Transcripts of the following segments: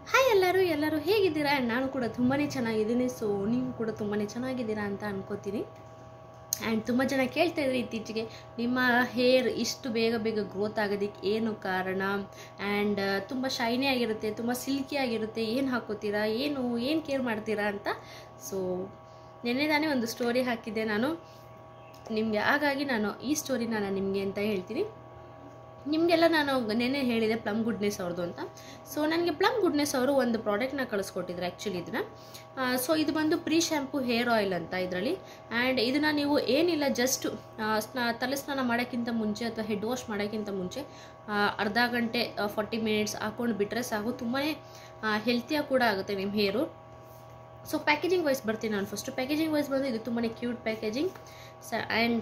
hi ಎಲ್ಲರೂ ಎಲ್ಲರೂ ಹೇಗಿದ್ದೀರಾ ಆ್ಯಂಡ್ ನಾನು ಕೂಡ ತುಂಬಾ ಚೆನ್ನಾಗಿದ್ದೀನಿ ಸೊ ನೀವು ಕೂಡ ತುಂಬಾ ಚೆನ್ನಾಗಿದ್ದೀರಾ ಅಂತ ಅನ್ಕೋತೀನಿ ಆ್ಯಂಡ್ ತುಂಬ ಜನ ಕೇಳ್ತಾ ಇದ್ರು ಇತ್ತೀಚೆಗೆ ನಿಮ್ಮ ಹೇರ್ ಇಷ್ಟು ಬೇಗ ಬೇಗ ಗ್ರೋತ್ ಆಗೋದಕ್ಕೆ ಏನು ಕಾರಣ ಆ್ಯಂಡ್ ತುಂಬ ಶೈನಿ ಆಗಿರುತ್ತೆ ತುಂಬ ಸಿಲ್ಕಿ ಆಗಿರುತ್ತೆ ಏನು ಹಾಕೋತೀರಾ ಏನು ಏನು ಕೇರ್ ಮಾಡ್ತೀರಾ ಅಂತ ಸೊ ನೆನ್ನೆ ತಾನೇ ಒಂದು ಸ್ಟೋರಿ ಹಾಕಿದ್ದೆ ನಾನು ನಿಮಗೆ ಹಾಗಾಗಿ ನಾನು ಈ ಸ್ಟೋರಿನ ನಾನು ನಿಮಗೆ ಅಂತ ಹೇಳ್ತೀನಿ ನಿಮಗೆಲ್ಲ ನಾನು ನೆನ್ನೆ ಹೇಳಿದೆ ಪ್ಲಮ್ ಗುಡ್ನೆಸ್ ಅವ್ರದ್ದು ಅಂತ ಸೊ ನನಗೆ ಪ್ಲಮ್ ಗುಡ್ನೆಸ್ ಅವರು ಒಂದು ಪ್ರಾಡಕ್ಟ್ನ ಕಳಿಸ್ಕೊಟ್ಟಿದ್ರು ಆ್ಯಕ್ಚುಲಿ ಇದನ್ನ ಸೊ ಇದು ಬಂದು ಪ್ರೀ ಶ್ಯಾಂಪು ಹೇರ್ ಆಯಿಲ್ ಅಂತ ಇದರಲ್ಲಿ ಆ್ಯಂಡ್ ಇದನ್ನು ನೀವು ಏನಿಲ್ಲ ಜಸ್ಟ್ ಸ್ನಾ ತಲೆ ಸ್ನಾನ ಮಾಡೋಕ್ಕಿಂತ ಮುಂಚೆ ಅಥವಾ ಹೆಡ್ ವಾಶ್ ಮಾಡೋಕ್ಕಿಂತ ಮುಂಚೆ ಆ, ಅರ್ಧ ಗಂಟೆ ಫಾರ್ಟಿ ಮಿನಿಟ್ಸ್ ಹಾಕೊಂಡು ಬಿಟ್ಟರೆ ಸಾಕು ತುಂಬಾ ಹೆಲ್ತಿಯಾಗಿ ಕೂಡ ಆಗುತ್ತೆ ನಿಮ್ಮ ಹೇರು ಸೊ ಪ್ಯಾಕೇಜಿಂಗ್ ವೈಸ್ ಬರ್ತೀನಿ ನಾನು ಫಸ್ಟು ಪ್ಯಾಕೇಜಿಂಗ್ ವೈಸ್ ಬಂದು ಇದು ತುಂಬಾ ಕ್ಯೂಟ್ ಪ್ಯಾಕೇಜಿಂಗ್ ಸ ಆ್ಯಂಡ್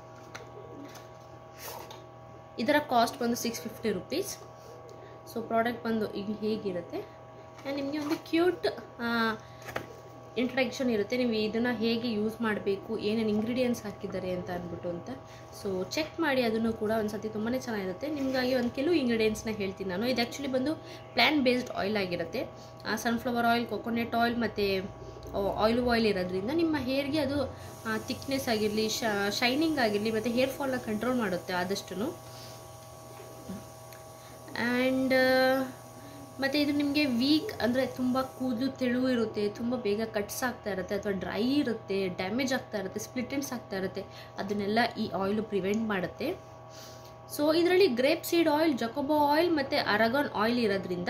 ಇದರ ಕಾಸ್ಟ್ ಬಂದು six fifty rupees so product ಬಂದು ಈಗ ಹೇಗಿರುತ್ತೆ ಆ್ಯಂಡ್ ನಿಮಗೆ ಒಂದು ಕ್ಯೂಟ್ ಇಂಟ್ರಡಕ್ಷನ್ ಇರುತ್ತೆ ನೀವು ಇದನ್ನು ಹೇಗೆ ಯೂಸ್ ಮಾಡಬೇಕು ಏನೇನು ಇಂಗ್ರೀಡಿಯೆಂಟ್ಸ್ ಹಾಕಿದ್ದಾರೆ ಅಂತ ಅಂದ್ಬಿಟ್ಟು ಅಂತ ಸೊ ಚೆಕ್ ಮಾಡಿ ಅದನ್ನು ಕೂಡ ಒಂದು ಸತಿ ತುಂಬಾ ಚೆನ್ನಾಗಿರುತ್ತೆ ನಿಮಗಾಗಿ ಒಂದು ಕೆಲವು ಇಂಗ್ರೀಡಿಯೆಂಟ್ಸ್ನ ಹೇಳ್ತೀನಿ ನಾನು ಇದು ಆ್ಯಕ್ಚುಲಿ ಬಂದು ಪ್ಲ್ಯಾನ್ ಬೇಸ್ಡ್ ಆಯಿಲ್ ಆಗಿರುತ್ತೆ ಸನ್ಫ್ಲವರ್ ಆಯಿಲ್ ಕೊಕೊನೆಟ್ ಆಯಿಲ್ ಮತ್ತು ಆಯಿಲ್ ಆಯಿಲ್ ಇರೋದ್ರಿಂದ ನಿಮ್ಮ ಹೇರ್ಗೆ ಅದು ತಿಕ್ನೆಸ್ ಆಗಿರಲಿ ಶೈನಿಂಗ್ ಆಗಿರಲಿ ಮತ್ತು ಹೇರ್ ಫಾಲ್ನ ಕಂಟ್ರೋಲ್ ಮಾಡುತ್ತೆ ಆದಷ್ಟು ಆ್ಯಂಡ್ ಮತ್ತು ಇದು ನಿಮಗೆ ವೀಕ್ ಅಂದರೆ ತುಂಬ ಕೂದಲು ತೆಳುವು ಇರುತ್ತೆ ತುಂಬ ಬೇಗ ಕಟ್ಸ್ ಆಗ್ತಾ ಇರುತ್ತೆ ಅಥವಾ ಡ್ರೈ ಇರುತ್ತೆ ಡ್ಯಾಮೇಜ್ ಆಗ್ತಾ ಇರುತ್ತೆ ಸ್ಪ್ಲಿಟೆಂಟ್ಸ್ ಆಗ್ತಾ ಇರುತ್ತೆ ಅದನ್ನೆಲ್ಲ ಈ ಆಯಿಲು ಪ್ರಿವೆಂಟ್ ಮಾಡುತ್ತೆ ಸೊ ಇದರಲ್ಲಿ grape seed oil jojoba oil ಮತ್ತು ಅರಗಾನ್ ಆಯಿಲ್ ಇರೋದ್ರಿಂದ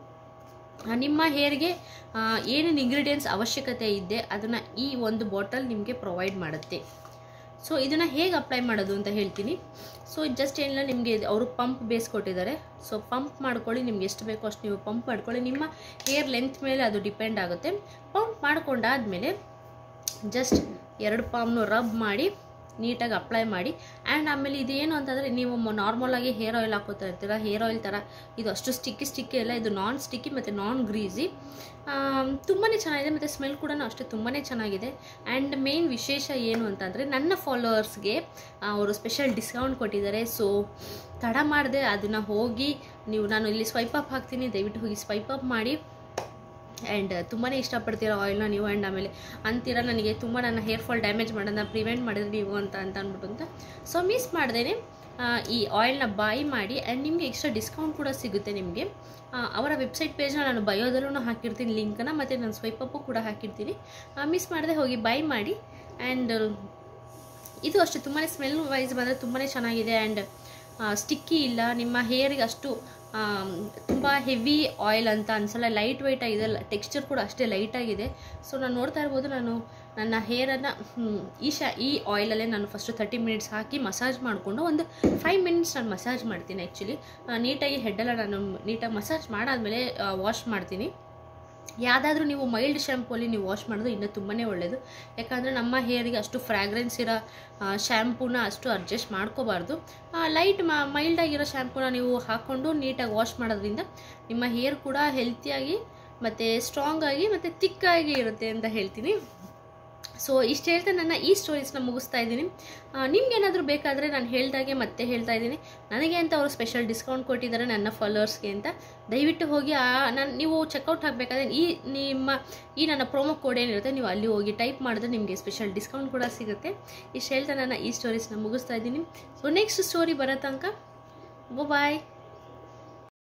ಆ, ನಿಮ್ಮ ಹೇರ್ಗೆ ಏನೇನು ಇಂಗ್ರೀಡಿಯೆಂಟ್ಸ್ ಅವಶ್ಯಕತೆ ಇದೆ ಅದನ್ನು ಈ ಒಂದು ಬಾಟಲ್ ನಿಮಗೆ ಪ್ರೊವೈಡ್ ಮಾಡುತ್ತೆ ಸೊ ಇದನ್ನು ಹೇಗೆ ಅಪ್ಲೈ ಮಾಡೋದು ಅಂತ ಹೇಳ್ತೀನಿ ಸೊ ಜಸ್ಟ್ ಏನಿಲ್ಲ ನಿಮಗೆ ಅವರು ಪಂಪ್ ಬೇಸ್ ಕೊಟ್ಟಿದ್ದಾರೆ ಸೊ ಪಂಪ್ ಮಾಡ್ಕೊಳ್ಳಿ ನಿಮ್ಗೆ ಎಷ್ಟು ಬೇಕೋ ಅಷ್ಟು ನೀವು ಪಂಪ್ ಮಾಡ್ಕೊಳ್ಳಿ ನಿಮ್ಮ ಹೇರ್ ಲೆಂತ್ ಮೇಲೆ ಅದು ಡಿಪೆಂಡ್ ಆಗುತ್ತೆ ಪಂಪ್ ಮಾಡ್ಕೊಂಡಾದಮೇಲೆ ಜಸ್ಟ್ ಎರಡು ಪಾಮ್ನು ರಬ್ ಮಾಡಿ ನೀಟಾಗಿ ಅಪ್ಲೈ ಮಾಡಿ ಆ್ಯಂಡ್ ಆಮೇಲೆ ಇದೇನು ಅಂತಂದರೆ ನೀವು ನಾರ್ಮಲಾಗಿ ಹೇರ್ ಆಯಿಲ್ ಹಾಕೋತಾ ಇರ್ತೀರ ಹೇರ್ ಆಯಿಲ್ ಥರ ಇದು ಅಷ್ಟು ಸ್ಟಿಕ್ಕಿ ಸ್ಟಿಕ್ಕಿ ಅಲ್ಲ ಇದು ನಾನ್ ಸ್ಟಿಕ್ಕಿ ಮತ್ತು ನಾನ್ ಗ್ರೀಸಿ ತುಂಬಾ ಚೆನ್ನಾಗಿದೆ ಮತ್ತು ಸ್ಮೆಲ್ ಕೂಡ ಅಷ್ಟೇ ತುಂಬಾ ಚೆನ್ನಾಗಿದೆ ಆ್ಯಂಡ್ ಮೇನ್ ವಿಶೇಷ ಏನು ಅಂತಂದರೆ ನನ್ನ ಫಾಲೋವರ್ಸ್ಗೆ ಅವರು ಸ್ಪೆಷಲ್ ಡಿಸ್ಕೌಂಟ್ ಕೊಟ್ಟಿದ್ದಾರೆ ಸೊ ತಡ ಮಾಡದೆ ಅದನ್ನು ಹೋಗಿ ನೀವು ನಾನು ಇಲ್ಲಿ ಸ್ವೈಪ್ ಅಪ್ ಹಾಕ್ತೀನಿ ದಯವಿಟ್ಟು ಹೋಗಿ ಸ್ವೈಪ್ ಅಪ್ ಮಾಡಿ ಆ್ಯಂಡ್ ತುಂಬಾ ಇಷ್ಟಪಡ್ತೀರ ಆಯಿಲ್ನ ನೀವು ಆ್ಯಂಡ್ ಆಮೇಲೆ ಅಂತೀರ ನನಗೆ ತುಂಬ ನನ್ನ ಹೇರ್ ಫಾಲ್ ಡ್ಯಾಮೇಜ್ ಮಾಡೋದನ್ನ ಪ್ರಿವೆಂಟ್ ಮಾಡಿದ್ರಿ ನೀವು ಅಂತ ಅಂತ ಅಂದ್ಬಿಟ್ಟು ಅಂತ ಸೊ ಮಿಸ್ ಮಾಡ್ದೇನೆ ಈ ಆಯಿಲ್ನ ಬಾಯ್ ಮಾಡಿ ಆ್ಯಂಡ್ ನಿಮಗೆ ಎಕ್ಸ್ಟ್ರಾ ಡಿಸ್ಕೌಂಟ್ ಕೂಡ ಸಿಗುತ್ತೆ ನಿಮಗೆ ಅವರ ವೆಬ್ಸೈಟ್ ಪೇಜ್ನ ನಾನು ಬಯೋದಲ್ಲೂ ಹಾಕಿರ್ತೀನಿ ಲಿಂಕನ್ನು ಮತ್ತು ನಾನು ಸ್ವೈಪಪ್ಪು ಕೂಡ ಹಾಕಿರ್ತೀನಿ ಮಿಸ್ ಮಾಡದೆ ಹೋಗಿ ಬೈ ಮಾಡಿ ಆ್ಯಂಡ್ ಇದು ಅಷ್ಟೇ ತುಂಬಾ ಸ್ಮೆಲ್ ವೈಸ್ ಬಂದರೆ ತುಂಬಾ ಚೆನ್ನಾಗಿದೆ ಆ್ಯಂಡ್ ಸ್ಟಿಕ್ಕಿ ಇಲ್ಲ ನಿಮ್ಮ ಹೇರಿಗೆ ಅಷ್ಟು ತುಂಬ ಹೆವಿ ಆಯಿಲ್ ಅಂತ ಅನ್ಸಲ್ಲ ಲೈಟ್ ವೆಯ್ಟ್ ಆಗಿದೆ ಟೆಕ್ಸ್ಚರ್ ಕೂಡ ಅಷ್ಟೇ ಲೈಟಾಗಿದೆ ಸೊ ನಾನು ನೋಡ್ತಾ ಇರ್ಬೋದು ನಾನು ನನ್ನ ಹೇರನ್ನು ಈ ಶಾ ಈ ಆಯಿಲಲ್ಲೇ ನಾನು ಫಸ್ಟು ತರ್ಟಿ ಮಿನಿಟ್ಸ್ ಹಾಕಿ ಮಸಾಜ್ ಮಾಡಿಕೊಂಡು ಒಂದು ಫೈವ್ ಮಿನಿಟ್ಸ್ ನಾನು ಮಸಾಜ್ ಮಾಡ್ತೀನಿ ಆ್ಯಕ್ಚುಲಿ ನೀಟಾಗಿ ಹೆಡ್ಡೆಲ್ಲ ನಾನು ನೀಟಾಗಿ ಮಸಾಜ್ ಮಾಡಾದಮೇಲೆ ವಾಶ್ ಮಾಡ್ತೀನಿ ಯಾವುದಾದ್ರೂ ನೀವು ಮೈಲ್ಡ್ ಶ್ಯಾಂಪೂಲಿ ನೀವು ವಾಶ್ ಮಾಡೋದು ಇನ್ನೂ ತುಂಬಾ ಒಳ್ಳೆಯದು ಯಾಕಂದರೆ ನಮ್ಮ ಹೇರಿಗೆ ಅಷ್ಟು ಫ್ರ್ಯಾಗ್ರೆನ್ಸ್ ಇರೋ ಶ್ಯಾಂಪೂನ ಅಷ್ಟು ಅಡ್ಜಸ್ಟ್ ಮಾಡ್ಕೋಬಾರ್ದು ಲೈಟ್ ಮೈಲ್ಡ್ ಆಗಿರೋ ಶ್ಯಾಂಪೂನ ನೀವು ಹಾಕ್ಕೊಂಡು ನೀಟಾಗಿ ವಾಶ್ ಮಾಡೋದ್ರಿಂದ ನಿಮ್ಮ ಹೇರ್ ಕೂಡ ಹೆಲ್ತಿಯಾಗಿ ಮತ್ತು ಸ್ಟ್ರಾಂಗ್ ಆಗಿ ಮತ್ತು ತಿಕ್ಕಾಗಿ ಇರುತ್ತೆ ಅಂತ ಹೇಳ್ತೀನಿ ಸೊ ಇಷ್ಟು ಹೇಳ್ತಾ ನನ್ನ ಈ ಸ್ಟೋರೀಸ್ನ ಮುಗಿಸ್ತಾ ಇದ್ದೀನಿ ನಿಮ್ಗೇನಾದರೂ ಬೇಕಾದರೆ ನಾನು ಹೇಳ್ದಾಗೆ ಮತ್ತೆ ಹೇಳ್ತಾ ಇದ್ದೀನಿ ನನಗೆ ಅಂತ ಅವರು ಸ್ಪೆಷಲ್ ಡಿಸ್ಕೌಂಟ್ ಕೊಟ್ಟಿದ್ದಾರೆ ನನ್ನ ಫಾಲೋವರ್ಸ್ಗೆ ಅಂತ ದಯವಿಟ್ಟು ಹೋಗಿ ಆ ನಾನು ನೀವು ಚೆಕ್ಔಟ್ ಹಾಕಬೇಕಾದ್ರೆ ಈ ನಿಮ್ಮ ಈ ನನ್ನ ಪ್ರೋಮೋ ಕೋಡ್ ಏನಿರುತ್ತೆ ನೀವು ಅಲ್ಲಿ ಹೋಗಿ ಟೈಪ್ ಮಾಡಿದ್ರೆ ನಿಮಗೆ ಸ್ಪೆಷಲ್ ಡಿಸ್ಕೌಂಟ್ ಕೂಡ ಸಿಗುತ್ತೆ ಇಷ್ಟು ಹೇಳ್ತಾ ನನ್ನ ಈ ಸ್ಟೋರೀಸ್ನ ಮುಗಿಸ್ತಾ ಇದ್ದೀನಿ ಸೊ ನೆಕ್ಸ್ಟ್ ಸ್ಟೋರಿ ಬರೋ ತನಕ ಬಾಯ್